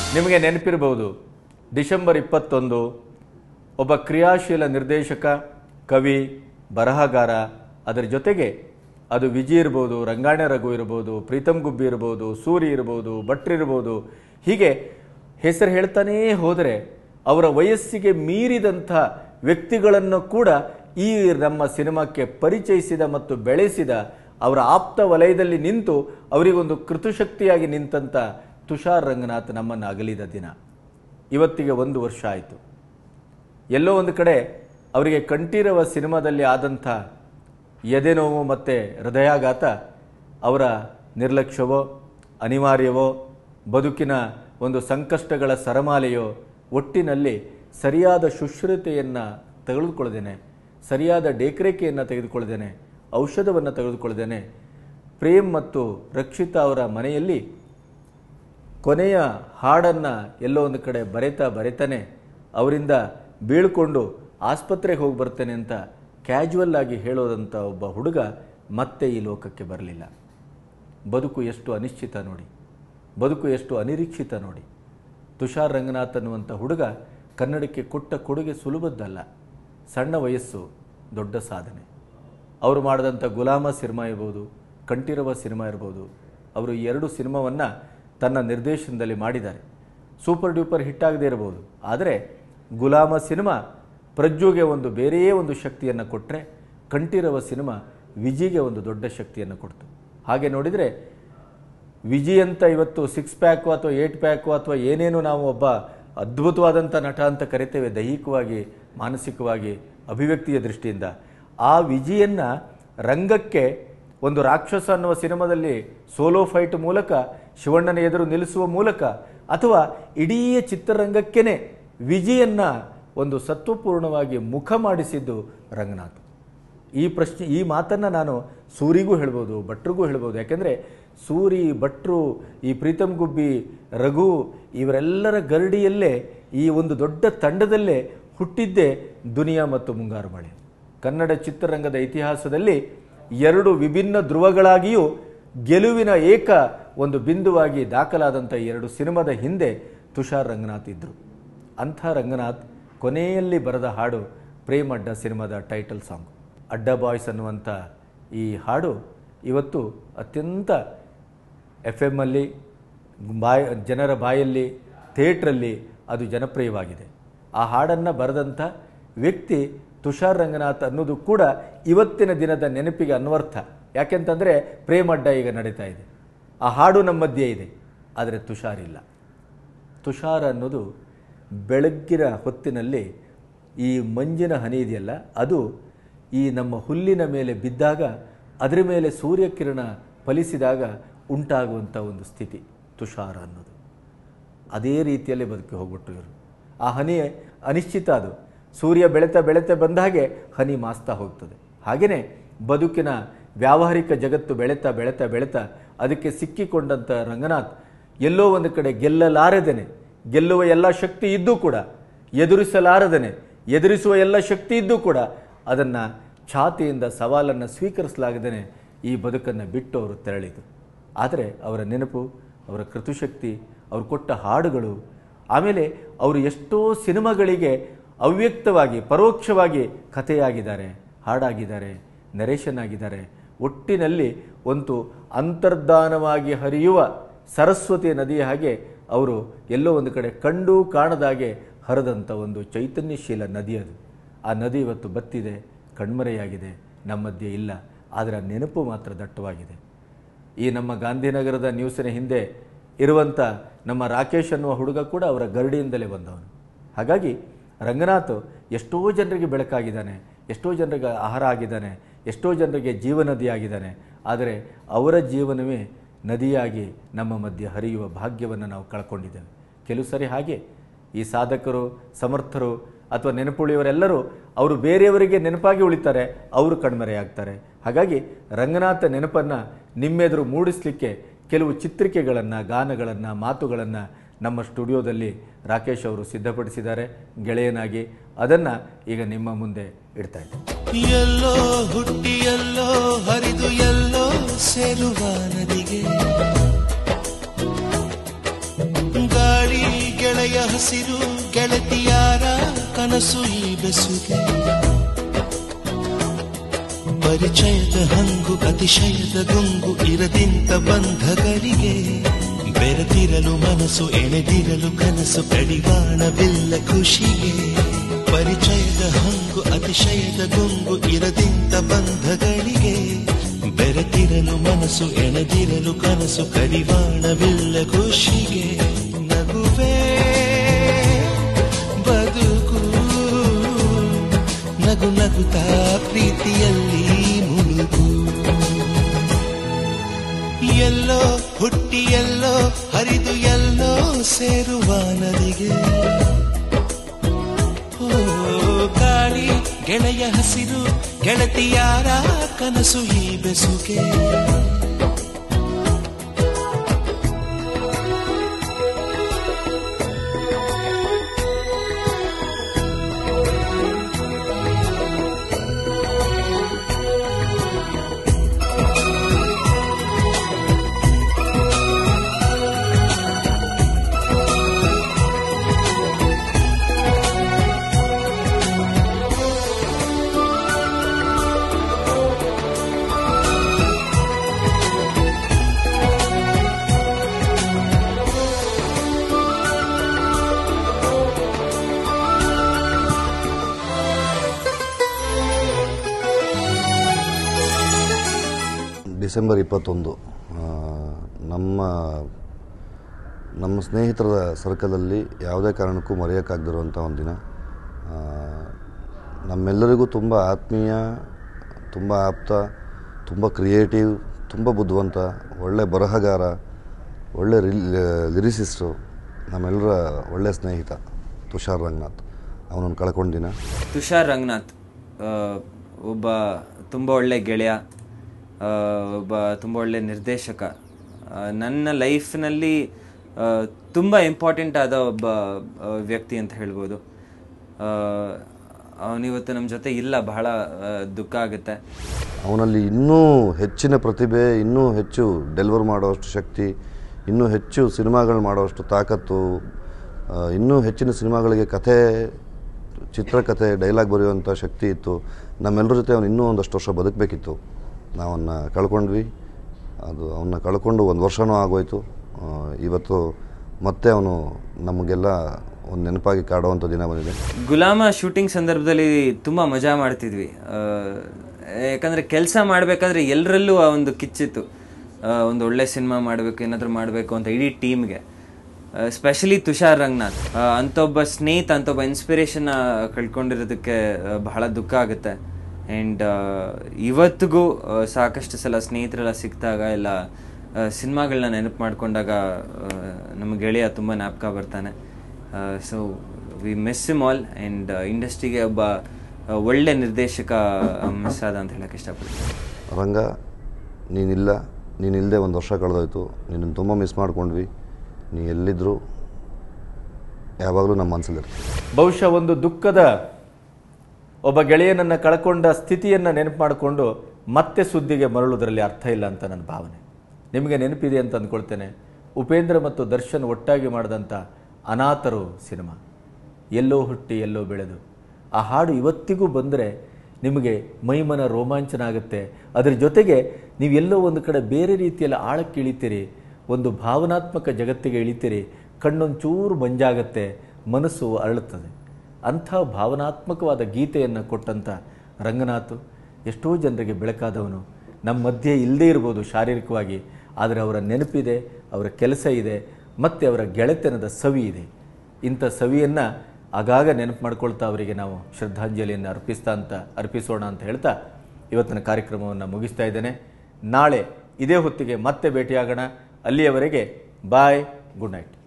ನಿಮಗೆ ನೆನಪಿರಬಹುದು ಡಿಸೆಂಬರ್ ಇಪ್ಪತ್ತೊಂದು ಒಬ್ಬ ಕ್ರಿಯಾಶೀಲ ನಿರ್ದೇಶಕ ಕವಿ ಬರಹಗಾರ ಅದರ ಜೊತೆಗೆ ಅದು ವಿಜಯ್ ಇರ್ಬೋದು ರಂಗಾಯಣ ರಘು ಇರ್ಬೋದು ಪ್ರೀತಮ್ ಗುಬ್ಬಿ ಇರ್ಬೋದು ಸೂರಿ ಇರ್ಬೋದು ಭಟ್ರ್ ಇರ್ಬೋದು ಹೀಗೆ ಹೆಸರು ಹೇಳ್ತಾನೇ ಹೋದರೆ ಅವರ ವಯಸ್ಸಿಗೆ ಮೀರಿದಂಥ ವ್ಯಕ್ತಿಗಳನ್ನು ಕೂಡ ಈ ನಮ್ಮ ಸಿನಿಮಾಕ್ಕೆ ಪರಿಚಯಿಸಿದ ಮತ್ತು ಬೆಳೆಸಿದ ಅವರ ಆಪ್ತ ವಲಯದಲ್ಲಿ ನಿಂತು ಅವರಿಗೊಂದು ಕೃತುಶಕ್ತಿಯಾಗಿ ನಿಂತಂಥ ತುಷಾರ್ ರಂಗನಾಥ್ ನಮ್ಮನ್ನು ಅಗಲಿದ ದಿನ ಇವತ್ತಿಗೆ ಒಂದು ವರ್ಷ ಆಯಿತು ಎಲ್ಲೋ ಒಂದು ಕಡೆ ಅವರಿಗೆ ಕಂಠೀರವ ಸಿನಿಮಾದಲ್ಲಿ ಆದಂಥ ಎದೆನೋವು ಮತ್ತು ಹೃದಯಾಘಾತ ಅವರ ನಿರ್ಲಕ್ಷ್ಯವೋ ಅನಿವಾರ್ಯವೋ ಬದುಕಿನ ಒಂದು ಸಂಕಷ್ಟಗಳ ಸರಮಾಲೆಯೋ ಒಟ್ಟಿನಲ್ಲಿ ಸರಿಯಾದ ಶುಶ್ರತೆಯನ್ನು ತೆಗೆದುಕೊಳ್ಳದೇನೆ ಸರಿಯಾದ ಡೇಕ್ರೇಕೆಯನ್ನು ತೆಗೆದುಕೊಳ್ಳದೇನೆ ಔಷಧವನ್ನು ತೆಗೆದುಕೊಳ್ಳದೇನೆ ಪ್ರೇಮ್ ಮತ್ತು ರಕ್ಷಿತಾ ಅವರ ಮನೆಯಲ್ಲಿ ಕೊನೆಯ ಹಾಡನ್ನು ಎಲ್ಲೋ ಒಂದು ಕಡೆ ಬರೆತಾ ಬರೆತಾನೆ ಅವರಿಂದ ಬೀಳ್ಕೊಂಡು ಆಸ್ಪತ್ರೆಗೆ ಹೋಗಿ ಬರ್ತೇನೆ ಅಂತ ಕ್ಯಾಜುವಲ್ ಆಗಿ ಹೇಳೋದಂಥ ಒಬ್ಬ ಹುಡುಗ ಮತ್ತೆ ಈ ಲೋಕಕ್ಕೆ ಬರಲಿಲ್ಲ ಬದುಕು ಎಷ್ಟು ಅನಿಶ್ಚಿತ ನೋಡಿ ಬದುಕು ಎಷ್ಟು ಅನಿರೀಕ್ಷಿತ ನೋಡಿ ತುಷಾರ್ ರಂಗನಾಥ್ ಅನ್ನುವಂಥ ಹುಡುಗ ಕನ್ನಡಕ್ಕೆ ಕೊಟ್ಟ ಕೊಡುಗೆ ಸುಲಭದ್ದಲ್ಲ ಸಣ್ಣ ವಯಸ್ಸು ದೊಡ್ಡ ಸಾಧನೆ ಅವರು ಮಾಡಿದಂಥ ಗುಲಾಮ ಸಿನಿಮಾ ಇರ್ಬೋದು ಕಂಠೀರವ ಸಿನಿಮಾ ಇರ್ಬೋದು ಅವರು ಈ ಎರಡು ಸಿನಿಮಾವನ್ನು ತನ್ನ ನಿರ್ದೇಶನದಲ್ಲಿ ಮಾಡಿದ್ದಾರೆ ಸೂಪರ್ ಡ್ಯೂಪರ್ ಹಿಟ್ ಆಗದೇ ಇರಬಹುದು ಆದರೆ ಗುಲಾಮ ಸಿನಿಮಾ ಪ್ರಜ್ಜುಗೆ ಒಂದು ಬೇರೆಯೇ ಒಂದು ಶಕ್ತಿಯನ್ನು ಕೊಟ್ಟರೆ ಕಂಠೀರವ ಸಿನಿಮಾ ವಿಜಿಗೆ ಒಂದು ದೊಡ್ಡ ಶಕ್ತಿಯನ್ನು ಕೊಡ್ತು ಹಾಗೆ ನೋಡಿದರೆ ವಿಜಿ ಅಂತ ಇವತ್ತು ಸಿಕ್ಸ್ ಪ್ಯಾಕು ಅಥವಾ ಏಟ್ ಪ್ಯಾಕು ಅಥವಾ ಏನೇನು ನಾವು ಒಬ್ಬ ಅದ್ಭುತವಾದಂಥ ನಟ ಅಂತ ಕರಿತೇವೆ ದೈಹಿಕವಾಗಿ ಮಾನಸಿಕವಾಗಿ ಅಭಿವ್ಯಕ್ತಿಯ ದೃಷ್ಟಿಯಿಂದ ಆ ವಿಜಿಯನ್ನು ರಂಗಕ್ಕೆ ಒಂದು ರಾಕ್ಷಸ ಅನ್ನುವ ಸಿನಿಮಾದಲ್ಲಿ ಸೋಲೋ ಫೈಟ್ ಮೂಲಕ ಶಿವಣ್ಣನ ಎದುರು ನಿಲ್ಲಿಸುವ ಮೂಲಕ ಅಥವಾ ಇಡೀ ಚಿತ್ರರಂಗಕ್ಕೇನೆ ವಿಜಿಯನ್ನು ಒಂದು ಸತ್ವಪೂರ್ಣವಾಗಿ ಮುಖ ಮಾಡಿಸಿದ್ದು ರಂಗನಾಥ್ ಈ ಪ್ರಶ್ನೆ ಈ ಮಾತನ್ನು ನಾನು ಸೂರಿಗೂ ಹೇಳ್ಬೋದು ಭಟ್ರಿಗೂ ಹೇಳ್ಬೋದು ಯಾಕೆಂದರೆ ಸೂರಿ ಭಟ್ರು ಈ ಪ್ರೀತಮ್ ಗುಬ್ಬಿ ರಘು ಇವರೆಲ್ಲರ ಗರಡಿಯಲ್ಲೇ ಈ ಒಂದು ದೊಡ್ಡ ತಂಡದಲ್ಲೇ ಹುಟ್ಟಿದ್ದೇ ದುನಿಯಾ ಮತ್ತು ಮುಂಗಾರು ಮಳೆ ಕನ್ನಡ ಚಿತ್ರರಂಗದ ಇತಿಹಾಸದಲ್ಲಿ ಎರಡು ವಿಭಿನ್ನ ಧ್ರುವಗಳಾಗಿಯೂ ಗೆಲುವಿನ ಏಕ ಒಂದು ಬಿಂದುವಾಗಿ ದಾಖಲಾದಂಥ ಎರಡು ಸಿನಿಮಾದ ಹಿಂದೆ ತುಷಾರ್ ರಂಗನಾಥ್ ಇದ್ದರು ಅಂಥ ರಂಗನಾಥ್ ಕೊನೆಯಲ್ಲಿ ಬರೆದ ಹಾಡು ಪ್ರೇಮ್ ಅಡ್ಡ ಸಿನಿಮಾದ ಟೈಟಲ್ ಸಾಂಗ್ ಅಡ್ಡ ಬಾಯ್ಸ್ ಅನ್ನುವಂಥ ಈ ಹಾಡು ಇವತ್ತು ಅತ್ಯಂತ ಎಫ್ ಎಮ್ಮಲ್ಲಿ ಬಾಯ್ ಜನರ ಬಾಯಲ್ಲಿ ಥಿಯೇಟ್ರಲ್ಲಿ ಅದು ಜನಪ್ರಿಯವಾಗಿದೆ ಆ ಹಾಡನ್ನು ಬರೆದಂಥ ವ್ಯಕ್ತಿ ತುಷಾರ್ ರಂಗನಾಥ್ ಅನ್ನೋದು ಕೂಡ ಇವತ್ತಿನ ದಿನದ ನೆನಪಿಗೆ ಅನ್ವರ್ಥ ಯಾಕೆಂತಂದರೆ ಪ್ರೇಮ್ ಅಡ್ಡ ಈಗ ನಡೀತಾ ಇದೆ ಆ ಹಾಡು ನಮ್ಮ ಮಧ್ಯೆ ಇದೆ ಆದರೆ ತುಷಾರ್ ಇಲ್ಲ ತುಷಾರ ಅನ್ನೋದು ಬೆಳಗ್ಗಿನ ಹೊತ್ತಿನಲ್ಲಿ ಈ ಮಂಜಿನ ಹನಿ ಇದೆಯಲ್ಲ ಅದು ಈ ನಮ್ಮ ಹುಲ್ಲಿನ ಮೇಲೆ ಬಿದ್ದಾಗ ಅದರ ಮೇಲೆ ಸೂರ್ಯಕಿರಣ ಫಲಿಸಿದಾಗ ಉಂಟಾಗುವಂಥ ಒಂದು ಸ್ಥಿತಿ ತುಷಾರ ಅನ್ನೋದು ಅದೇ ರೀತಿಯಲ್ಲಿ ಬದುಕಿ ಹೋಗ್ಬಿಟ್ರು ಇವರು ಆ ಹನಿ ಅನಿಶ್ಚಿತ ಅದು ಸೂರ್ಯ ಬೆಳೆತ ಬೆಳೆತ ಬಂದ ಹಾಗೆ ಹನಿ ಮಾಸ್ತಾ ಹೋಗ್ತದೆ ಹಾಗೆಯೇ ಬದುಕಿನ ವ್ಯಾವಹಾರಿಕ ಜಗತ್ತು ಬೆಳೆತಾ ಬೆಳೆತಾ ಬೆಳೆತಾ ಅದಕ್ಕೆ ಸಿಕ್ಕಿಕೊಂಡಂಥ ರಂಗನಾಥ್ ಎಲ್ಲೋ ಒಂದು ಕಡೆ ಗೆಲ್ಲಲಾರದೇನೆ ಗೆಲ್ಲುವ ಎಲ್ಲ ಶಕ್ತಿ ಇದ್ದೂ ಕೂಡ ಎದುರಿಸಲಾರದೇನೆ ಎದುರಿಸುವ ಎಲ್ಲ ಶಕ್ತಿ ಇದ್ದೂ ಕೂಡ ಅದನ್ನು ಛಾತಿಯಿಂದ ಸವಾಲನ್ನು ಸ್ವೀಕರಿಸಲಾಗದೇನೆ ಈ ಬದುಕನ್ನು ಬಿಟ್ಟು ಅವರು ತೆರಳಿದರು ಆದರೆ ಅವರ ನೆನಪು ಅವರ ಕೃತುಶಕ್ತಿ ಅವರು ಕೊಟ್ಟ ಹಾಡುಗಳು ಆಮೇಲೆ ಅವರು ಎಷ್ಟೋ ಸಿನಿಮಾಗಳಿಗೆ ಅವ್ಯಕ್ತವಾಗಿ ಪರೋಕ್ಷವಾಗಿ ಕಥೆಯಾಗಿದ್ದಾರೆ ಹಾಡಾಗಿದ್ದಾರೆ ನರೇಶನ್ ಆಗಿದ್ದಾರೆ ಒಟ್ಟಿನಲ್ಲಿ ಒಂದು ಅಂತರ್ಧಾನವಾಗಿ ಹರಿಯುವ ಸರಸ್ವತಿ ನದಿಯ ಹಾಗೆ ಅವರು ಎಲ್ಲೋ ಒಂದು ಕಡೆ ಕಂಡು ಕಾಣದಾಗೆ ಹರಿದಂಥ ಒಂದು ಚೈತನ್ಯಶೀಲ ನದಿ ಅದು ಆ ನದಿ ಇವತ್ತು ಬತ್ತಿದೆ ಕಣ್ಮರೆಯಾಗಿದೆ ನಮ್ಮ ಮಧ್ಯೆ ಇಲ್ಲ ಆದರೆ ಆ ನೆನಪು ಮಾತ್ರ ದಟ್ಟವಾಗಿದೆ ಈ ನಮ್ಮ ಗಾಂಧಿನಗರದ ನ್ಯೂಸಿನ ಹಿಂದೆ ಇರುವಂಥ ನಮ್ಮ ರಾಕೇಶ್ ಅನ್ನುವ ಹುಡುಗ ಕೂಡ ಅವರ ಗರಡಿಯಿಂದಲೇ ಬಂದವನು ಹಾಗಾಗಿ ರಂಗನಾಥ್ ಎಷ್ಟೋ ಜನರಿಗೆ ಬೆಳಕಾಗಿದ್ದಾನೆ ಎಷ್ಟೋ ಜನರಿಗೆ ಆಹಾರ ಆಗಿದ್ದಾನೆ ಎಷ್ಟೋ ಜನರಿಗೆ ಜೀವನದಿ ಆಗಿದ್ದಾನೆ ಆದರೆ ಅವರ ಜೀವನವೇ ನದಿಯಾಗಿ ನಮ್ಮ ಮಧ್ಯೆ ಹರಿಯುವ ಭಾಗ್ಯವನ್ನು ನಾವು ಕಳ್ಕೊಂಡಿದ್ದೇವೆ ಕೆಲವು ಸರಿ ಹಾಗೆ ಈ ಸಾಧಕರು ಸಮರ್ಥರು ಅಥವಾ ನೆನಪುಳಿಯವರೆಲ್ಲರೂ ಅವರು ಬೇರೆಯವರಿಗೆ ನೆನಪಾಗಿ ಉಳಿತಾರೆ ಅವರು ಕಣ್ಮರೆಯಾಗ್ತಾರೆ ಹಾಗಾಗಿ ರಂಗನಾಥ ನೆನಪನ್ನು ನಿಮ್ಮೆದುರು ಮೂಡಿಸಲಿಕ್ಕೆ ಕೆಲವು ಚಿತ್ರಿಕೆಗಳನ್ನು ಗಾನಗಳನ್ನು ಮಾತುಗಳನ್ನು ನಮ್ಮ ಸ್ಟುಡಿಯೋದಲ್ಲಿ ರಾಕೇಶ್ ಅವರು ಸಿದ್ಧಪಡಿಸಿದ್ದಾರೆ ಗೆಳೆಯನಾಗಿ ಅದನ್ನು ಈಗ ನಿಮ್ಮ ಮುಂದೆ ಇಡ್ತಾ ಇದ್ದೀನಿ ಎಲ್ಲೋ ಹುಟ್ಟಿ ಎಲ್ಲೋ ಹರಿದು ಎಲ್ಲೋ ಸೇರುವ ನದಿಗೆ ಗಾಳಿ ಹಸಿರು ಗೆಳತಿಯಾರ ಕನಸು ಈ ಬೆಸುಗೆ ಪರಿಚಯದ ಹಂಗು ಅತಿಶಯದ ಗುಂಗು ಇರದಿಂತ ಬಂಧಗಳಿಗೆ ಬೆರೆತಿರಲು ಮನಸ್ಸು ಎಳೆದಿರಲು ಕನಸು ಕಡಿವಾಣವಿಲ್ಲ ಖುಷಿಗೆ ಪರಿಚಯದ ಹಂಗು ಅತಿಶಯದ ಗುಂಗು ಇರದಿಂತ ಬಂಧಗಳಿಗೆ ಬೆರೆತಿರಲು ಮನಸ್ಸು ಎಳೆದಿರಲು ಕನಸು ಕಡಿವಾಣವಿಲ್ಲ ಖುಷಿಗೆ ನಗುವೆ ಬದುಕು ನಗು ನಗುತ್ತಾ ಪ್ರೀತಿಯಲ್ಲಿ ಮುಳುಗು ಎಲ್ಲೋ ಹುಟ್ಟಿ ಎಲ್ಲೋ ಹರಿದು ಎಲ್ಲೋ ಸೇರುವ ನದಿಗೆ ಓ ಗಾಳಿ ಗೆಳೆಯ ಹಸಿರು ಗೆಳತಿಯಾರ ಕನಸು ಈ ಬೆಸುಗೆ ಡಿಸೆಂಬರ್ ಇಪ್ಪತ್ತೊಂದು ಆ, ನಮ್ಮ ನಮ್ಮ ಸ್ನೇಹಿತರ ಸರ್ಕಲಲ್ಲಿ ಯಾವುದೇ ಕಾರಣಕ್ಕೂ ಮರೆಯೋಕ್ಕಾಗದಿರುವಂಥ ಒಂದು ದಿನ ಆ, ನಮ್ಮೆಲ್ಲರಿಗೂ ತುಂಬ ಆತ್ಮೀಯ ತುಂಬ ಆಪ್ತ ತುಂಬ ಕ್ರಿಯೇಟಿವ್ ತುಂಬ ಬುದ್ಧಿವಂತ ಒಳ್ಳೆ ಬರಹಗಾರ ಒಳ್ಳೆ ರಿಲ್ ಲಿರಿಸಿಸ್ಟು ನಮ್ಮೆಲ್ಲರ ಒಳ್ಳೆಯ ಸ್ನೇಹಿತ ತುಷಾರ್ ರಂಗನಾಥ್ ಅವನನ್ನು ಕಳ್ಕೊಂಡ ದಿನ ತುಷಾರ್ ರಂಗನಾಥ್ ಆ, ಒಬ್ಬ ತುಂಬ ಒಳ್ಳೆ ಗೆಳೆಯ ಆ, ಒಬ್ಬ ತುಂಬ ಒಳ್ಳೆ ನಿರ್ದೇಶಕ ಆ, ನನ್ನ ಲೈಫ್ನಲ್ಲಿ ತುಂಬ ಇಂಪಾರ್ಟೆಂಟ್ ಆದ ಒಬ್ಬ ಆ, ವ್ಯಕ್ತಿ ಅಂತ ಹೇಳ್ಬೋದು ಅವನಿವತ್ತು ನಮ್ಮ ಜೊತೆ ಇಲ್ಲ ಬಹಳ ಆ, ದುಃಖ ಆಗುತ್ತೆ ಅವನಲ್ಲಿ ಇನ್ನೂ ಹೆಚ್ಚಿನ ಪ್ರತಿಭೆ ಇನ್ನೂ ಹೆಚ್ಚು ಡೆಲಿವರ್ ಮಾಡುವಷ್ಟು ಶಕ್ತಿ ಇನ್ನೂ ಹೆಚ್ಚು ಸಿನಿಮಾಗಳು ಮಾಡುವಷ್ಟು ತಾಕತ್ತು ಆ, ಇನ್ನೂ ಹೆಚ್ಚಿನ ಸಿನಿಮಾಗಳಿಗೆ ಕಥೆ ಚಿತ್ರಕಥೆ ಡೈಲಾಗ್ ಬರೆಯುವಂಥ ಶಕ್ತಿ ಇತ್ತು ನಮ್ಮೆಲ್ಲರ ಜೊತೆ ಅವನು ಇನ್ನೂ ಒಂದಷ್ಟು ವರ್ಷ ಬದುಕಬೇಕಿತ್ತು ನಾವನ್ನ ಕಳ್ಕೊಂಡ್ವಿ ಅದು ಅವನ್ನ ಕಳ್ಕೊಂಡು ಒಂದು ವರ್ಷನೂ ಆಗೋಯ್ತು ಆ, ಇವತ್ತು ಮತ್ತೆ ಅವನು ನಮಗೆಲ್ಲ ಒಂದು ನೆನಪಾಗಿ ಕಾಡುವಂಥ ದಿನ ಬಂದಿದೆ ಗುಲಾಮ ಶೂಟಿಂಗ್ ಸಂದರ್ಭದಲ್ಲಿ ತುಂಬ ಮಜಾ ಮಾಡ್ತಿದ್ವಿ ಆ, ಯಾಕಂದ್ರೆ ಕೆಲಸ ಮಾಡಬೇಕಾದ್ರೆ ಎಲ್ಲರಲ್ಲೂ ಆ ಒಂದು ಕಿಚ್ಚಿತ್ತು ಆ, ಒಂದು ಒಳ್ಳೆ ಸಿನಿಮಾ ಮಾಡಬೇಕು ಏನಾದರೂ ಮಾಡಬೇಕು ಅಂತ ಇಡೀ ಟೀಮ್ಗೆ ಸ್ಪೆಷಲಿ ತುಷಾರ್ ರಂಗನಾಥ್ ಆ, ಅಂತ ಒಬ್ಬ ಸ್ನೇಹಿತ ಅಂತ ಒಬ್ಬ ಇನ್ಸ್ಪಿರೇಷನ್ ಕಳ್ಕೊಂಡಿರೋದಕ್ಕೆ ಆ, ಬಹಳ ದುಃಖ ಆಗುತ್ತೆ ಆ್ಯಂಡ್ ಇವತ್ತಿಗೂ ಆ, ಸಾಕಷ್ಟು ಸಲ ಸ್ನೇಹಿತರೆಲ್ಲ ಸಿಕ್ಕಿದಾಗ ಎಲ್ಲ ಸಿನಿಮಾಗಳನ್ನ ನೆನಪು ಮಾಡ್ಕೊಂಡಾಗ ಆ, ನಮ್ಮ ಗೆಳೆಯ ತುಂಬ ಜ್ಞಾಪಕ ಬರ್ತಾನೆ so we miss him all and ಇಂಡಸ್ಟ್ರಿಗೆ ಒಬ್ಬ ಆ, ಒಳ್ಳೆ ನಿರ್ದೇಶಕ ಮಿಸ್ ಆದ ಅಂತ ಹೇಳಕ್ಕೆ ಇಷ್ಟಪಡ್ತೀನಿ ರಂಗ ನೀನಿಲ್ಲ ನೀನಿಲ್ಲದೆ ಒಂದು ವರ್ಷ ಕಳೆದೋಯ್ತು ನಿನ್ನನ್ನು ತುಂಬ ಮಿಸ್ ಮಾಡ್ಕೊಂಡ್ವಿ ನೀ ಎಲ್ಲಿದ್ದರೂ ಯಾವಾಗಲೂ ನಮ್ಮ ಮನಸ್ಸಲ್ಲಿರ್ತೀವಿ ಬಹುಶಃ ಒಂದು ದುಃಖದ ಒಬ್ಬ ಗೆಳೆಯನನ್ನು ಕಳ್ಕೊಂಡ ಸ್ಥಿತಿಯನ್ನು ನೆನಪು ಮಾಡಿಕೊಂಡು ಮತ್ತೆ ಸುದ್ದಿಗೆ ಮರಳುವುದರಲ್ಲಿ ಅರ್ಥ ಇಲ್ಲ ಅಂತ ನನ್ನ ಭಾವನೆ ನಿಮಗೆ ನೆನಪಿದೆ ಅಂತ ಅಂದ್ಕೊಳ್ತೇನೆ ಉಪೇಂದ್ರ ಮತ್ತು ದರ್ಶನ್ ಒಟ್ಟಾಗಿ ಮಾಡಿದಂಥ ಅನಾಥರು ಸಿನಿಮಾ ಎಲ್ಲೋ ಹುಟ್ಟಿ ಎಲ್ಲೋ ಬೆಳೆದು ಆ ಹಾಡು ಇವತ್ತಿಗೂ ಬಂದರೆ ನಿಮಗೆ ಮೈಮನ ರೋಮಾಂಚನ ಆಗುತ್ತೆ ಅದರ ಜೊತೆಗೆ ನೀವು ಎಲ್ಲೋ ಒಂದು ಕಡೆ ಬೇರೆ ರೀತಿಯಲ್ಲಿ ಆಳಕ್ಕೆ ಇಳಿತೀರಿ ಒಂದು ಭಾವನಾತ್ಮಕ ಜಗತ್ತಿಗೆ ಇಳಿತೀರಿ ಕಣ್ಣೊಂಚೂರು ಮಂಜಾಗತ್ತೆ ಮನಸ್ಸು ಅರಳುತ್ತದೆ ಅಂಥ ಭಾವನಾತ್ಮಕವಾದ ಗೀತೆಯನ್ನು ಕೊಟ್ಟಂಥ ರಂಗನಾಥ್ ಎಷ್ಟೋ ಜನರಿಗೆ ಬೆಳಕಾದವನು ನಮ್ಮ ಮಧ್ಯೆ ಇಲ್ಲದೇ ಇರ್ಬೋದು ಶಾರೀರಿಕವಾಗಿ ಆದರೆ ಅವರ ನೆನಪಿದೆ ಅವರ ಕೆಲಸ ಇದೆ ಮತ್ತು ಅವರ ಗೆಳೆತನದ ಸವಿ ಇದೆ ಇಂಥ ಸವಿಯನ್ನು ಆಗಾಗ ನೆನಪು ಮಾಡ್ಕೊಳ್ತಾ ಅವರಿಗೆ ನಾವು ಶ್ರದ್ಧಾಂಜಲಿಯನ್ನು ಅರ್ಪಿಸ್ತಾ ಅಂತ ಅರ್ಪಿಸೋಣ ಅಂತ ಹೇಳ್ತಾ ಇವತ್ತಿನ ಕಾರ್ಯಕ್ರಮವನ್ನು ಮುಗಿಸ್ತಾ ಇದ್ದೇನೆ ನಾಳೆ ಇದೇ ಹೊತ್ತಿಗೆ ಮತ್ತೆ ಭೇಟಿಯಾಗೋಣ ಅಲ್ಲಿಯವರೆಗೆ ಬಾಯ್ ಗುಡ್ ನೈಟ್